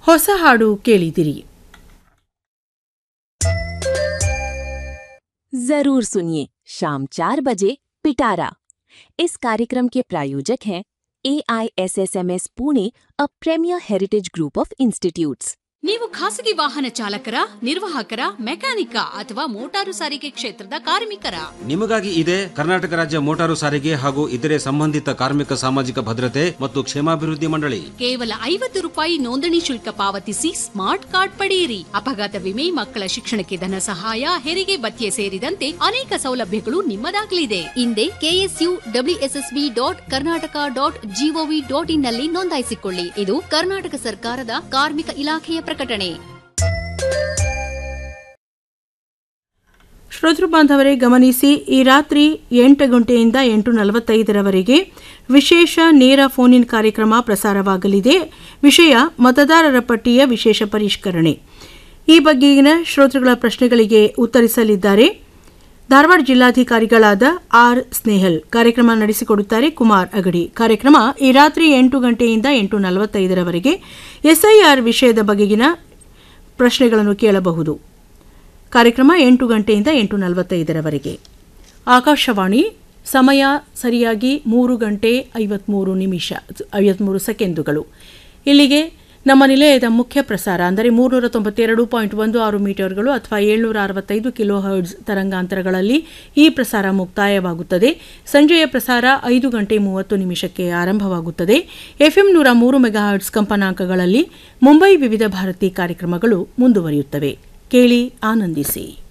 ಹೊಸ ಹಾಡು ಕೇಳಿದಿರಿ जरूर सुनिए शाम चार बजे पिटारा इस कार्यक्रम के प्रायोजक हैं A I S S M S Pune a premier heritage group of institutes ನೀವು ಖಾಸಗಿ ವಾಹನ ಚಾಲಕರ ನಿರ್ವಾಹಕರ ಮೆಕ್ಯಾನಿಕ ಅಥವಾ ಮೋಟಾರು ಸಾರಿಗೆ ಕ್ಷೇತ್ರದ ಕಾರ್ಮಿಕರ ನಿಮಗಾಗಿ ಇದೆ ಕರ್ನಾಟಕ ರಾಜ್ಯ ಮೋಟಾರು ಸಾರಿಗೆ ಹಾಗೂ ಇತರೆ ಸಂಬಂಧಿತ ಕಾರ್ಮಿಕ ಸಾಮಾಜಿಕ ಭದ್ರತೆ ಮತ್ತು ಕ್ಷೇಮಾಭಿವೃದ್ಧಿ ಮಂಡಳಿ ಕೇವಲ ಐವತ್ತು ರೂಪಾಯಿ ನೋಂದಣಿ ಶುಲ್ಕ ಪಾವತಿಸಿ ಸ್ಮಾರ್ಟ್ ಕಾರ್ಡ್ ಪಡೆಯಿರಿ ಅಪಘಾತ ವಿಮೆ ಮಕ್ಕಳ ಶಿಕ್ಷಣಕ್ಕೆ ಧನ ಸಹಾಯ ಹೆರಿಗೆ ಭತ್ಯೆ ಸೇರಿದಂತೆ ಅನೇಕ ಸೌಲಭ್ಯಗಳು ನಿಮ್ಮದಾಗಲಿದೆ ಹಿಂದೆ KSU WSSB dot Karnataka dot GOV dot in ನಲ್ಲಿ ನೋಂದಾಯಿಸಿಕೊಳ್ಳಿ ಇದು ಕರ್ನಾಟಕ ಸರ್ಕಾರದ ಕಾರ್ಮಿಕ ಇಲಾಖೆಯ ಪ್ರಕಟಣೆ ಶ್ರೋತೃ ಬಾಂಧವರೇ ಗಮನಿಸಿ ಈ ರಾತ್ರಿ ಎಂಟು ಗಂಟೆಯಿಂದ ಎಂಟು ನಲವತ್ತೈದರವರೆಗೆ ವಿಶೇಷ ನೇರ ಫೋನ್ ಇನ್ ಕಾರ್ಯಕ್ರಮ ಪ್ರಸಾರವಾಗಲಿದೆ ವಿಷಯ ಮತದಾರರ ಪಟ್ಟಿಯ ವಿಶೇಷ ಪರಿಷ್ಕರಣೆ ಈ ಬಗೆಗಿನ ಶ್ರೋತೃಗಳ ಪ್ರಶ್ನೆಗಳಿಗೆ ಉತ್ತರಿಸಲಿದ್ದಾರೆ ಧಾರವಾಡ ಜಿಲ್ಲಾಧಿಕಾರಿಗಳಾದ ಆರ್ ಸ್ನೇಹಲ್ ಕಾರ್ಯಕ್ರಮ ನಡೆಸಿಕೊಡುತ್ತಾರೆ ಕುಮಾರ್ ಅಗಡಿ ಕಾರ್ಯಕ್ರಮ ಈ ರಾತ್ರಿ ಎಂಟು ಗಂಟೆಯಿಂದ ಎಂಟು ನಲವತ್ತೈದರವರೆಗೆ ಎಸ್ಐಆರ್ ವಿಷಯದ ಬಗೆಗಿನ ಪ್ರಶ್ನೆಗಳನ್ನು ಕೇಳಬಹುದು ಕಾರ್ಯಕ್ರಮ ಎಂಟು ಗಂಟೆಯಿಂದ ಎಂಟು ನಲವತ್ತೈದರವರೆಗೆ ಆಕಾಶವಾಣಿ ಸಮಯ ಸರಿಯಾಗಿ ಮೂರು ಗಂಟೆ ಐವತ್ತ್ಮೂರು ನಿಮಿಷ ಐವತ್ತ್ಮೂರು ಸೆಕೆಂಡುಗಳು ಇಲ್ಲಿಗೆ ನಮ್ಮ ನಿಲಯದ ಮುಖ್ಯ ಪ್ರಸಾರ ಅಂದರೆ ಮೂರುನೂರ ತೊಂಬತ್ತೆರಡು ಪಾಯಿಂಟ್ ಒಂದು ಆರು ಮೀಟರ್ಗಳು ಅಥವಾ ಏಳ್ನೂರ ಅರವತ್ತೈದು ಕಿಲೋ ಹರ್ಡ್ಸ್ ತರಂಗಾಂತರಗಳಲ್ಲಿ ಈ ಪ್ರಸಾರ ಮುಕ್ತಾಯವಾಗುತ್ತದೆ ಸಂಜೆಯ ಪ್ರಸಾರ ಐದು ಗಂಟೆ ಮೂವತ್ತು ನಿಮಿಷಕ್ಕೆ ಆರಂಭವಾಗುತ್ತದೆ ಎಫ್ಎಂ ನೂರ ಮೂರು ಮೆಗಾಹರ್ಡ್ಸ್ ಕಂಪನಾಂಕಗಳಲ್ಲಿ ಮುಂಬೈ ವಿವಿಧ ಭಾರತಿ ಕಾರ್ಯಕ್ರಮಗಳು ಮುಂದುವರಿಯುತ್ತವೆ ಕೇಳಿ ಆನಂದಿಸಿ